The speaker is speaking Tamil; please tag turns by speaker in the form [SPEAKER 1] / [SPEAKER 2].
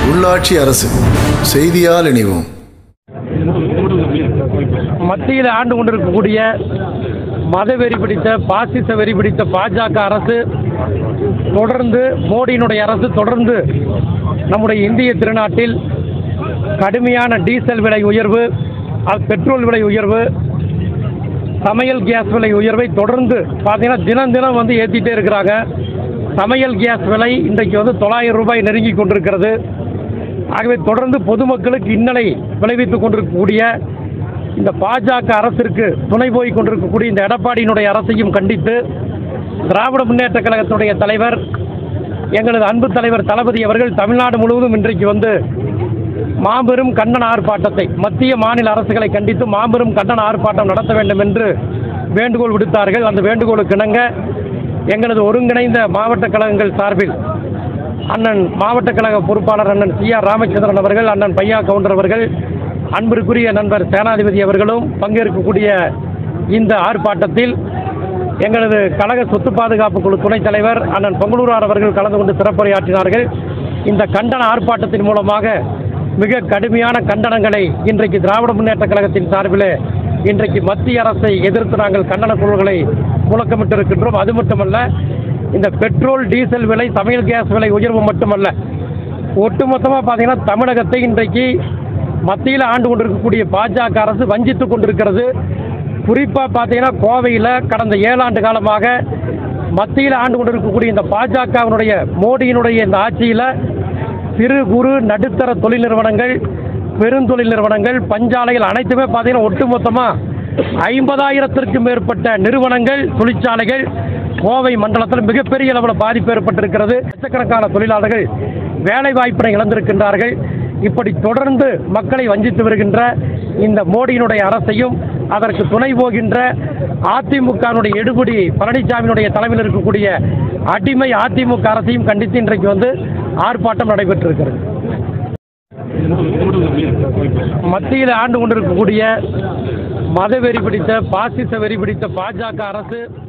[SPEAKER 1] உள்ளாட்சி அரசு செய்தியால் இணைவோம்
[SPEAKER 2] மத்தியில் ஆண்டு கொண்டிருக்கக்கூடிய மதவெறி பிடித்த பாசிச வெறி பிடித்த பாஜக அரசு தொடர்ந்து மோடியினுடைய அரசு தொடர்ந்து நம்முடைய இந்திய திருநாட்டில் கடுமையான டீசல் விலை உயர்வு அ- பெட்ரோல் விலை உயர்வு சமையல் கேஸ் விலை உயர்வை தொடர்ந்து பார்த்தீங்கன்னா தினம் தினம் வந்து ஏற்றிட்டே இருக்கிறாங்க சமையல் கேஸ் விலை இன்றைக்கு வந்து தொள்ளாயிரம் ரூபாய் நெருங்கி கொண்டிருக்கிறது ஆகவே தொடர்ந்து பொதுமக்களுக்கு இன்னலை விளைவித்துக் கொண்டிருக்கக்கூடிய இந்த பாஜக அரசிற்கு துணை போய் கொண்டிருக்கக்கூடிய இந்த எடப்பாடியினுடைய அரசையும் கண்டித்து திராவிட முன்னேற்ற கழகத்தினுடைய தலைவர் எங்களது அன்பு தலைவர் தளபதி அவர்கள் தமிழ்நாடு முழுவதும் இன்றைக்கு வந்து மாபெரும் கண்டன ஆர்ப்பாட்டத்தை மத்திய மாநில அரசுகளை கண்டித்து மாபெரும் கண்டன ஆர்ப்பாட்டம் நடத்த வேண்டும் என்று வேண்டுகோள் விடுத்தார்கள் அந்த வேண்டுகோளுக்கு இணங்க எங்களது ஒருங்கிணைந்த மாவட்ட கழகங்கள் சார்பில் அண்ணன் மாவட்ட கழக பொறுப்பாளர் அண்ணன் சி ஆர் ராமச்சந்திரன் அவர்கள் அண்ணன் பையா கவுண்டர் அவர்கள் அன்பிற்குரிய நண்பர் சேனாதிபதி அவர்களும் பங்கேற்கக்கூடிய இந்த ஆர்ப்பாட்டத்தில் எங்களது கழக சொத்து பாதுகாப்பு குழு துணைத் தலைவர் அண்ணன் பொங்கலூரார் அவர்கள் கலந்து கொண்டு சிறப்புரையாற்றினார்கள் இந்த கண்டன ஆர்ப்பாட்டத்தின் மூலமாக மிக கடுமையான கண்டனங்களை இன்றைக்கு திராவிட முன்னேற்ற கழகத்தின் சார்பில் இன்றைக்கு மத்திய அரசை எதிர்த்து நாங்கள் கண்டன குழுக்களை முழக்கமிட்டிருக்கின்றோம் அது மட்டுமல்ல இந்த பெட்ரோல் டீசல் விலை சமையல் கேஸ் விலை உயர்வு மட்டுமல்ல ஒட்டுமொத்தமாக பார்த்தீங்கன்னா தமிழகத்தை இன்றைக்கு மத்தியில் ஆண்டு கொண்டிருக்கக்கூடிய பாஜக அரசு வஞ்சித்து கொண்டிருக்கிறது குறிப்பாக பார்த்தீங்கன்னா கோவையில் கடந்த ஏழாண்டு காலமாக மத்தியில் ஆண்டு கொண்டிருக்கக்கூடிய இந்த பாஜகவினுடைய மோடியினுடைய இந்த ஆட்சியில் சிறு குறு நடுத்தர தொழில் நிறுவனங்கள் பெருந்தொழில் நிறுவனங்கள் பஞ்சாலைகள் அனைத்துமே பார்த்தீங்கன்னா ஒட்டுமொத்தமாக ஐம்பதாயிரத்திற்கும் மேற்பட்ட நிறுவனங்கள் தொழிற்சாலைகள் கோவை மண்டலத்தில் மிகப்பெரிய அளவில் பாதிப்பு ஏற்பட்டிருக்கிறது லட்சக்கணக்கான தொழிலாளர்கள் வேலை வாய்ப்பினை இழந்திருக்கின்றார்கள் இப்படி தொடர்ந்து மக்களை வஞ்சித்து வருகின்ற இந்த மோடியினுடைய அரசையும் அதற்கு துணை போகின்ற அதிமுகவினுடைய எடுபடி பழனிசாமியினுடைய தலைமையில் இருக்கக்கூடிய அடிமை அதிமுக அரசையும் கண்டித்து இன்றைக்கு வந்து ஆர்ப்பாட்டம் நடைபெற்றிருக்கிறது மத்தியில் ஆண்டு கொண்டிருக்கக்கூடிய மதவெறி பிடித்த பாசிச வெறி பிடித்த பாஜக அரசு